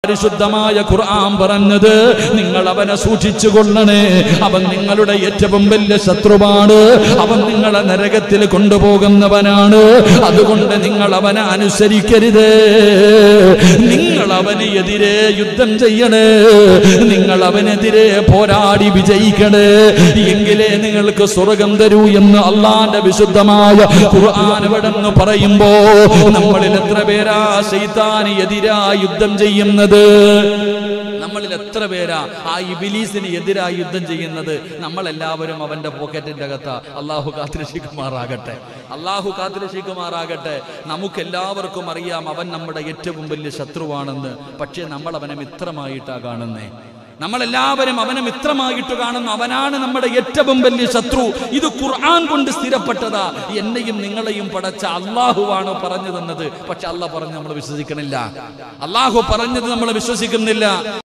പരിശുദ്ധമായ ഖുർആൻ പറഞ്ഞത് നിങ്ങൾ അവനെ സൂക്ഷിച്ചു കൊള്ളണേ അവൻ നിങ്ങളുടെ ഏറ്റവും വലിയ ശത്രുവാണ് അവൻ നിങ്ങളെ നരകത്തിൽ കൊണ്ടുപോകുന്നവനാണ് അതുകൊണ്ട് നിങ്ങൾ അവനെ അനുസരിക്കരുത് നിങ്ങൾ അവന് എതിരെ യുദ്ധം ചെയ്യണേ നിങ്ങൾ അവനെതിരെ പോരാടി വിജയിക്കണേ എങ്കിലേ നിങ്ങൾക്ക് സ്വർഗം തരൂ എന്ന് അള്ളാന്റെ വിശുദ്ധമായ ഖുർആൻ ഇവിടെ നിന്ന് പറയുമ്പോ നമ്മളിൽ എത്ര പേരാ ശൈത്താന് എതിരായി യുദ്ധം ചെയ്യുന്നത് നമ്മളിൽ എത്ര പേരാ ആ ഇബിലീസിന് എതിരായി യുദ്ധം ചെയ്യുന്നത് നമ്മളെല്ലാവരും അവന്റെ പോക്കറ്റിന്റെ അകത്ത് അള്ളാഹു കാത്തിരക്ഷിക്കുമാറാകട്ടെ അള്ളാഹു കാത്തിരക്ഷിക്കുമാറാകട്ടെ നമുക്കെല്ലാവർക്കും അറിയാം അവൻ നമ്മുടെ ഏറ്റവും വലിയ ശത്രുവാണെന്ന് പക്ഷേ നമ്മൾ അവനെ മിത്രമായിട്ടാ കാണുന്നേ നമ്മളെല്ലാവരും അവനെ മിത്രമായിട്ട് കാണുന്നു അവനാണ് നമ്മുടെ ഏറ്റവും വലിയ ശത്രു ഇത് ഖുർആൻ കൊണ്ട് സ്ഥിരപ്പെട്ടതാ എന്നെയും നിങ്ങളെയും പടച്ച അള്ളാഹുവാണ് പറഞ്ഞു തന്നത് പക്ഷെ അള്ളാഹ് പറഞ്ഞ് നമ്മൾ വിശ്വസിക്കണില്ല അള്ളാഹു പറഞ്ഞത് നമ്മൾ വിശ്വസിക്കുന്നില്ല